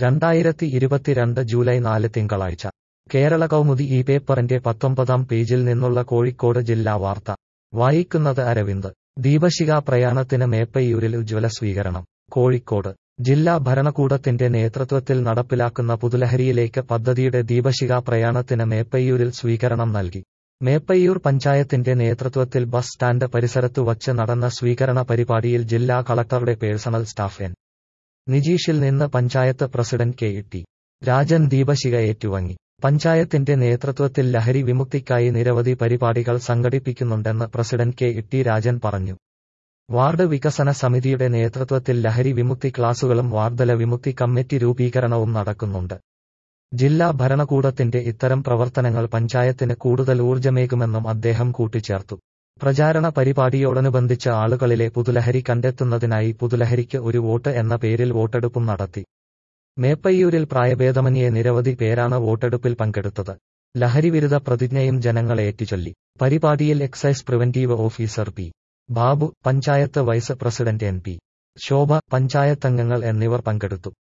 രണ്ടായിരത്തി ഇരുപത്തിരണ്ട് ജൂലൈ നാല് തിങ്കളാഴ്ച കേരള കൗമുദി ഈ പേപ്പറിന്റെ പത്തൊമ്പതാം പേജിൽ നിന്നുള്ള കോഴിക്കോട് ജില്ലാ വാർത്ത വായിക്കുന്നത് അരവിന്ദ് ദീപശിഖ പ്രയാണത്തിന് മേപ്പയ്യൂരിൽ ഉജ്ജ്വല സ്വീകരണം കോഴിക്കോട് ജില്ലാ ഭരണകൂടത്തിന്റെ നേതൃത്വത്തിൽ നടപ്പിലാക്കുന്ന പുതുലഹരിയിലേക്ക് പദ്ധതിയുടെ ദീപശിഖ പ്രയാണത്തിന് മേപ്പയ്യൂരിൽ സ്വീകരണം നൽകി മേപ്പയ്യൂർ പഞ്ചായത്തിന്റെ നേതൃത്വത്തിൽ ബസ് സ്റ്റാൻഡ് പരിസരത്തു വച്ച് നടന്ന സ്വീകരണ പരിപാടിയിൽ ജില്ലാ കളക്ടറുടെ പേഴ്സണൽ സ്റ്റാഫ് എൻ നിജീഷിൽ നിന്ന് panchayat president K T Rajan ദീപശിഖ ഏറ്റുവാങ്ങി പഞ്ചായത്തിന്റെ നേതൃത്വത്തിൽ ലഹരി വിമുക്തിക്കായി നിരവധി പരിപാടികൾ സംഘടിപ്പിക്കുന്നുണ്ടെന്ന് പ്രസിഡന്റ് കെ ടി രാജൻ പറഞ്ഞു വാർഡ് വികസന സമിതിയുടെ നേതൃത്വത്തിൽ ലഹരി വിമുക്തി ക്ലാസുകളും വാർഡല വിമുക്തി കമ്മിറ്റി രൂപീകരണവും നടക്കുന്നുണ്ട് ജില്ലാ ഭരണകൂടത്തിന്റെ ഇത്തരം പ്രവർത്തനങ്ങൾ പഞ്ചായത്തിന് കൂടുതൽ ഊർജ്ജമേകുമെന്നും അദ്ദേഹം കൂട്ടിച്ചേർത്തു പ്രചാരണ പരിപാടിയോടനുബന്ധിച്ച് ആളുകളിലെ പുതുലഹരി കണ്ടെത്തുന്നതിനായി പുതുലഹരിക്ക് ഒരു വോട്ട് എന്ന പേരിൽ വോട്ടെടുപ്പും നടത്തി മേപ്പയ്യൂരിൽ പ്രായഭേദമന്യേ നിരവധി പേരാണ് വോട്ടെടുപ്പിൽ പങ്കെടുത്തത് ലഹരിവിരുദ്ധ പ്രതിജ്ഞയും ജനങ്ങളെ ഏറ്റുചൊല്ലി പരിപാടിയിൽ excise preventive officer P Babu panchayat vice president N P Shobha പഞ്ചായത്തംഗങ്ങൾ എന്നിവർ പങ്കെടുത്തു